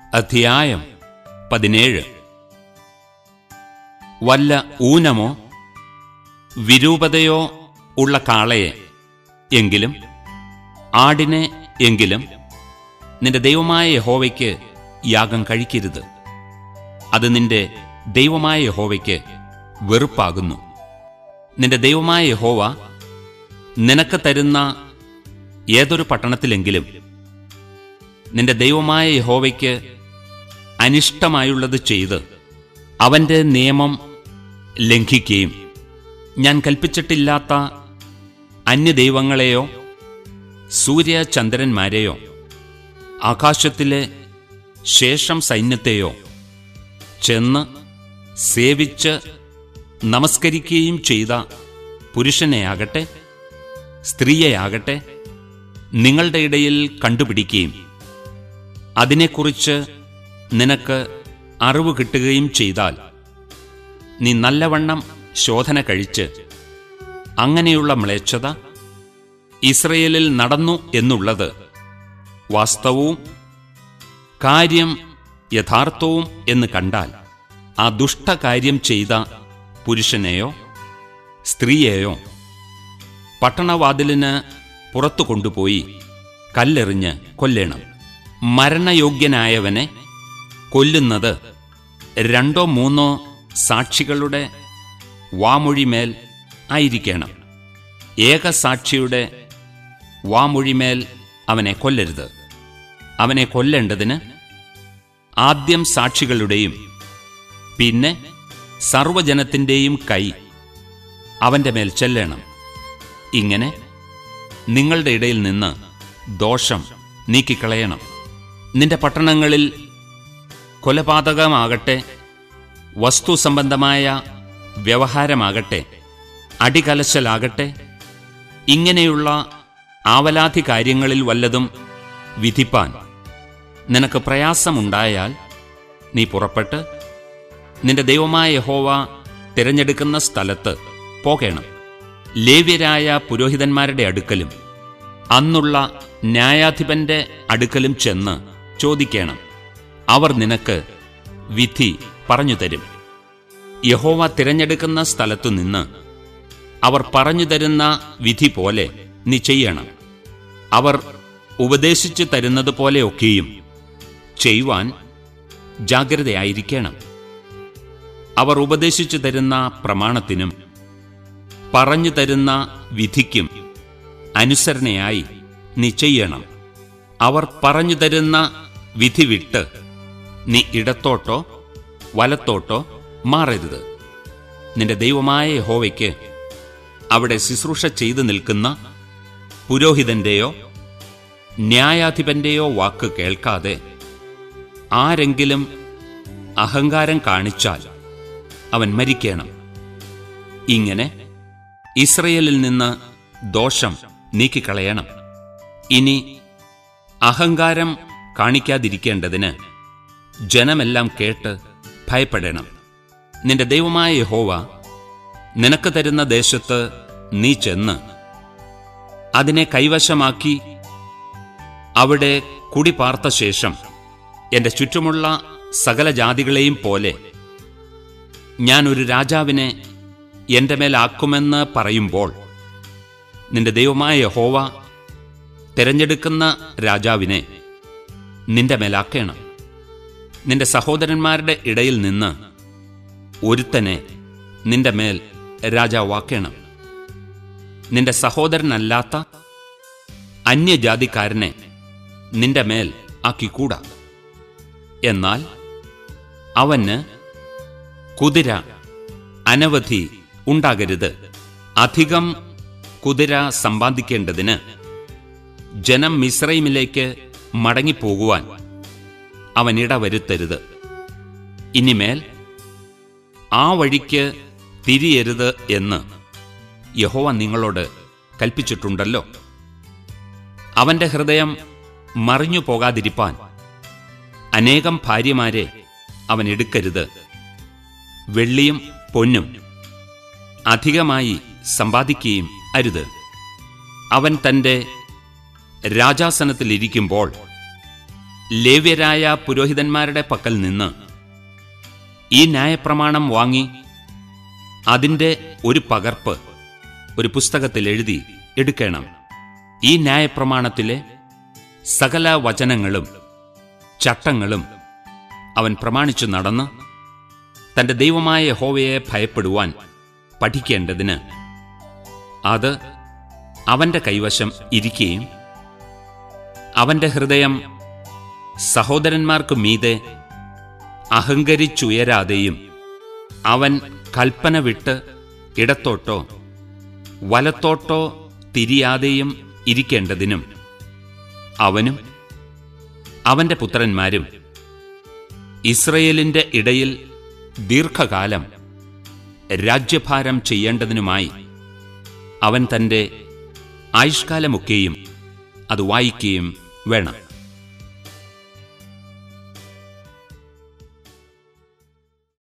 അധ്യായം പതിനേഴ് വല്ല ഊനമോ വിരൂപതയോ ഉള്ള കാളയെ എങ്കിലും ആടിനെ എങ്കിലും നിന്റെ ദൈവമായ യഹോവയ്ക്ക് യാഗം കഴിക്കരുത് അത് നിന്റെ ദൈവമായ യഹോവയ്ക്ക് വെറുപ്പാകുന്നു നിന്റെ ദൈവമായ യഹോവ നിനക്ക് തരുന്ന ഏതൊരു പട്ടണത്തിലെങ്കിലും നിന്റെ ദൈവമായ യഹോവയ്ക്ക് അനിഷ്ടമായുള്ളത് ചെയ്ത് അവന്റെ നിയമം ലംഘിക്കുകയും ഞാൻ കൽപ്പിച്ചിട്ടില്ലാത്ത അന്യദൈവങ്ങളെയോ സൂര്യചന്ദ്രന്മാരെയോ ആകാശത്തിലെ ശേഷം സൈന്യത്തെയോ ചെന്ന് സേവിച്ച് നമസ്കരിക്കുകയും ചെയ്ത പുരുഷനെയാകട്ടെ സ്ത്രീയെയാകട്ടെ നിങ്ങളുടെ ഇടയിൽ കണ്ടുപിടിക്കുകയും അതിനെക്കുറിച്ച് നിനക്ക് അറിവ് കിട്ടുകയും ചെയ്താൽ നീ നല്ലവണ്ണം ശോധന കഴിച്ച് അങ്ങനെയുള്ള മ്ലേച്ഛത ഇസ്രയേലിൽ നടന്നു എന്നുള്ളത് വാസ്തവവും കാര്യം യഥാർത്ഥവും എന്ന് കണ്ടാൽ ആ ദുഷ്ടകാര്യം ചെയ്ത പുരുഷനെയോ സ്ത്രീയെയോ പട്ടണവാതിലിന് പുറത്തു കൊണ്ടുപോയി കല്ലെറിഞ്ഞ് കൊല്ലണം മരണയോഗ്യനായവനെ കൊല്ലുന്നത് രണ്ടോ മൂന്നോ സാക്ഷികളുടെ വാമൊഴിമേൽ ആയിരിക്കണം ഏകസാക്ഷിയുടെ വാമൊഴിമേൽ അവനെ കൊല്ലരുത് അവനെ കൊല്ലേണ്ടതിന് ആദ്യം സാക്ഷികളുടെയും പിന്നെ സർവജനത്തിൻ്റെയും കൈ അവന്റെ മേൽ ചെല്ലണം ഇങ്ങനെ നിങ്ങളുടെ ഇടയിൽ നിന്ന് ദോഷം നീക്കിക്കളയണം നിന്റെ പട്ടണങ്ങളിൽ കൊലപാതകമാകട്ടെ വസ്തു സംബന്ധമായ വ്യവഹാരമാകട്ടെ അടികലശലാകട്ടെ ഇങ്ങനെയുള്ള ആവലാധി കാര്യങ്ങളിൽ വല്ലതും വിധിപ്പാൻ നിനക്ക് പ്രയാസമുണ്ടായാൽ നീ പുറപ്പെട്ട് നിന്റെ ദൈവമായ യഹോവ തിരഞ്ഞെടുക്കുന്ന സ്ഥലത്ത് പോകണം ലേവ്യരായ പുരോഹിതന്മാരുടെ അടുക്കലും അന്നുള്ള ന്യായാധിപന്റെ അടുക്കലും ചെന്ന് ചോദിക്കണം അവർ നിനക്ക് വിധി പറഞ്ഞു തരും യഹോവ തിരഞ്ഞെടുക്കുന്ന സ്ഥലത്തു നിന്ന് അവർ പറഞ്ഞു തരുന്ന വിധി പോലെ നീ ചെയ്യണം അവർ ഉപദേശിച്ചു തരുന്നത് പോലെയൊക്കെയും ചെയ്യുവാൻ ജാഗ്രതയായിരിക്കണം അവർ ഉപദേശിച്ചു തരുന്ന പ്രമാണത്തിനും പറഞ്ഞു തരുന്ന വിധിക്കും അനുസരണയായി നീ ചെയ്യണം അവർ പറഞ്ഞു തരുന്ന വിധി വിട്ട് നീ ഇടത്തോട്ടോ വലത്തോട്ടോ മാറരുത് നിന്റെ ദൈവമായ യഹോവയ്ക്ക് അവിടെ ശുശ്രൂഷ ചെയ്തു നിൽക്കുന്ന പുരോഹിതന്റെയോ ന്യായാധിപന്റെയോ വാക്ക് കേൾക്കാതെ ആരെങ്കിലും അഹങ്കാരം കാണിച്ചാൽ അവൻ മരിക്കണം ഇങ്ങനെ ഇസ്രയേലിൽ നിന്ന് ദോഷം നീക്കിക്കളയണം ഇനി അഹങ്കാരം കാണിക്കാതിരിക്കേണ്ടതിന് ജനമെല്ലാം കേട്ട് ഭയപ്പെടണം നിന്റെ ദൈവമായ യഹോവ നിനക്ക് തരുന്ന ദേശത്ത് നീ ചെന്ന് അതിനെ കൈവശമാക്കി അവിടെ കുടിപാർത്ത ശേഷം എന്റെ ചുറ്റുമുള്ള സകല ജാതികളെയും പോലെ ഞാൻ ഒരു രാജാവിനെ എന്റെ മേലാക്കുമെന്ന് പറയുമ്പോൾ നിന്റെ ദൈവമായ യഹോവ തിരഞ്ഞെടുക്കുന്ന രാജാവിനെ നിന്റെ മേലാക്കണം നിന്റെ സഹോദരന്മാരുടെ ഇടയിൽ നിന്ന് ഒരുത്തനെ നിന്റെ മേൽ രാജാവാക്കണം നിന്റെ സഹോദരനല്ലാത്ത അന്യജാതിക്കാരനെ നിന്റെ മേൽ ആക്കിക്കൂടാ എന്നാൽ അവന് കുതിര അനവധി ഉണ്ടാകരുത് അധികം കുതിര സമ്പാദിക്കേണ്ടതിന് ജനം മിശ്രൈമിലേക്ക് മടങ്ങിപ്പോകുവാൻ അവൻ ഇടവരുത്തരുത് ഇനിമേൽ ആ വഴിക്ക് തിരിയരുത് എന്ന് യഹോവ നിങ്ങളോട് കൽപ്പിച്ചിട്ടുണ്ടല്ലോ അവന്റെ ഹൃദയം മറിഞ്ഞു പോകാതിരിപ്പാൻ അനേകം ഭാര്യമാരെ അവൻ എടുക്കരുത് വെള്ളിയും പൊന്നും അധികമായി സമ്പാദിക്കുകയും അരുത് അവൻ തന്റെ രാജാസനത്തിലിരിക്കുമ്പോൾ ലേവ്യരായ പുരോഹിതന്മാരുടെ പക്കൽ നിന്ന് ഈ ന്യായപ്രമാണം വാങ്ങി അതിൻ്റെ ഒരു പകർപ്പ് ഒരു പുസ്തകത്തിൽ എഴുതി എടുക്കണം ഈ ന്യായപ്രമാണത്തിലെ സകല വചനങ്ങളും ചട്ടങ്ങളും അവൻ പ്രമാണിച്ചു നടന്ന് തന്റെ ദൈവമായ യഹോവയെ ഭയപ്പെടുവാൻ പഠിക്കേണ്ടതിന് അത് അവന്റെ കൈവശം ഇരിക്കുകയും അവന്റെ ഹൃദയം സഹോദരന്മാർക്ക് മീതെ അഹങ്കരിച്ചുയരാതെയും അവൻ കൽപ്പന വിട്ട് ഇടത്തോട്ടോ വലത്തോട്ടോ തിരിയാതെയും ഇരിക്കേണ്ടതിനും അവനും അവന്റെ പുത്രന്മാരും ഇസ്രയേലിന്റെ ഇടയിൽ ദീർഘകാലം രാജ്യഭാരം ചെയ്യേണ്ടതിനുമായി അവൻ തന്റെ ആയുഷ്കാലമൊക്കെയും അത് വായിക്കുകയും വേണം